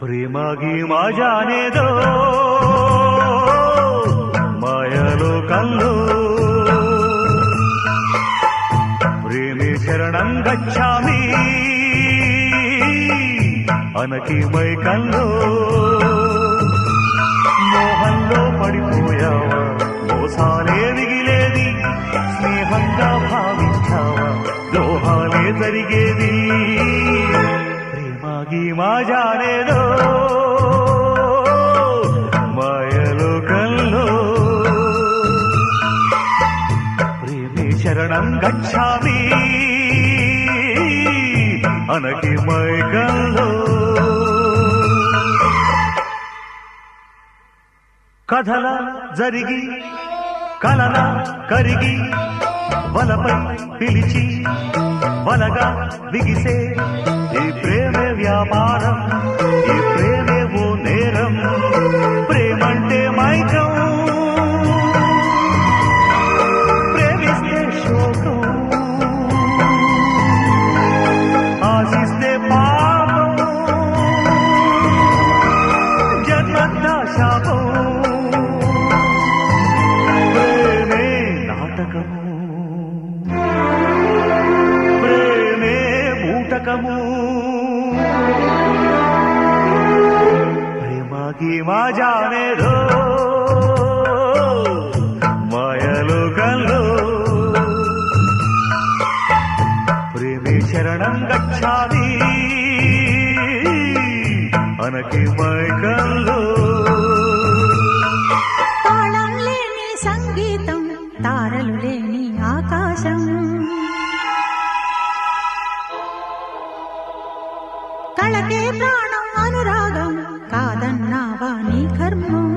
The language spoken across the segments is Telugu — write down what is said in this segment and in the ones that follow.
ప్రేమగి మాజానేదో మాయలో కల్లో ప్రేమి శరణం గచ్చామి అనకి మై కల్లో మోహంలో పడిపోయావా మోసాలే మిగిలేది స్నేహంగా భావించావా దోహాలే జరిగేది ప్రేమాగి మాజానేదో మాయలో కల్లో ప్రేమే శరణం గచ్చామి అనకి మైకల్లో కథల జరిగి కలల కరిగి వలపై పిలిచి వలగా బిగిసే ఈ ప్రేమే వ్యాపారం ఈ ప్రేమే ఓ నేరం ప్రేమంటే మైకం ప్రేమిస్తే శోకం ఆశిస్తే పాపం జన్మంతా శాపం ప్రేమే నాటకము ప్రేమే బూటకము ప్రేమకి మాజానేదో మాయలో కల్లో ప్రేమే శరణం గచ్చామి అనకి మైకల్లో తాళం లేని సంగీతం తారలు లేని ఆకాశం కళకే ప్రాణం అనురాగం కాదన్నావా నీ కర్మం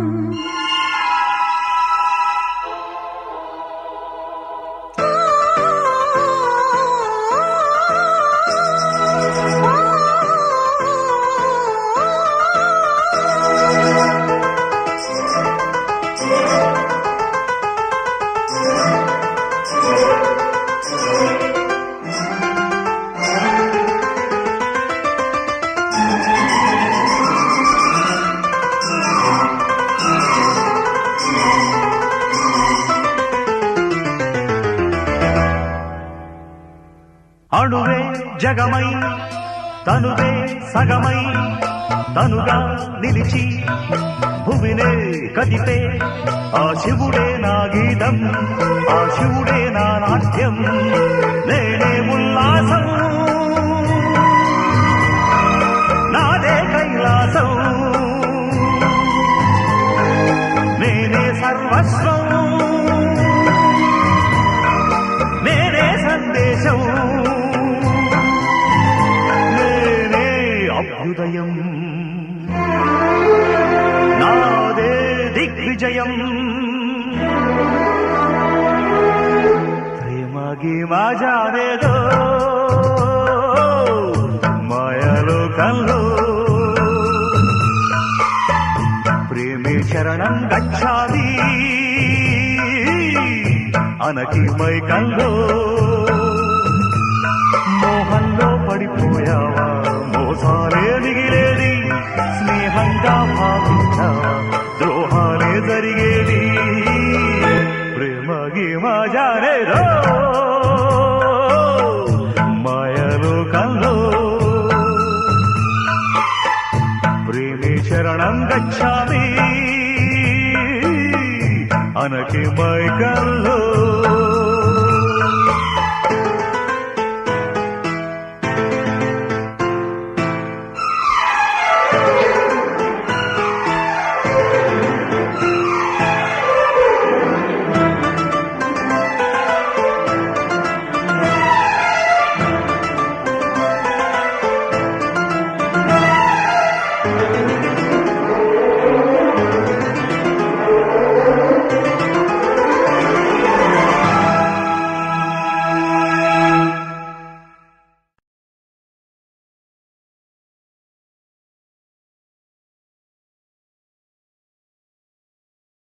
అణువే జగమై తనువే సగమై తనుగా నిలిచి భువినే కదిపే ఆ శివుడే నా గీతం ఆ శివుడే నా నాట్యం నేనే ఉల్లాసం నాదే కైలాసం నేనే సర్వస్వం నేనే సందేశం నేనే అభ్యుదయం నాదే దిగ్విజయం ప్రేమగి మాజానేదో మాయలో కల్లో ప్రేమే శరణం గచ్చామి అనకి మైకల్లో మోహంలో పడిపోయావా మోసాలే మిగిలేది స్నేహంగా భావించావా ద్రోహాలే జరిగేది ప్రేమగి మాజానే రో మాయలో కల్లో ప్రేమే శరణం గచ్చామి అనకి మైకల్లో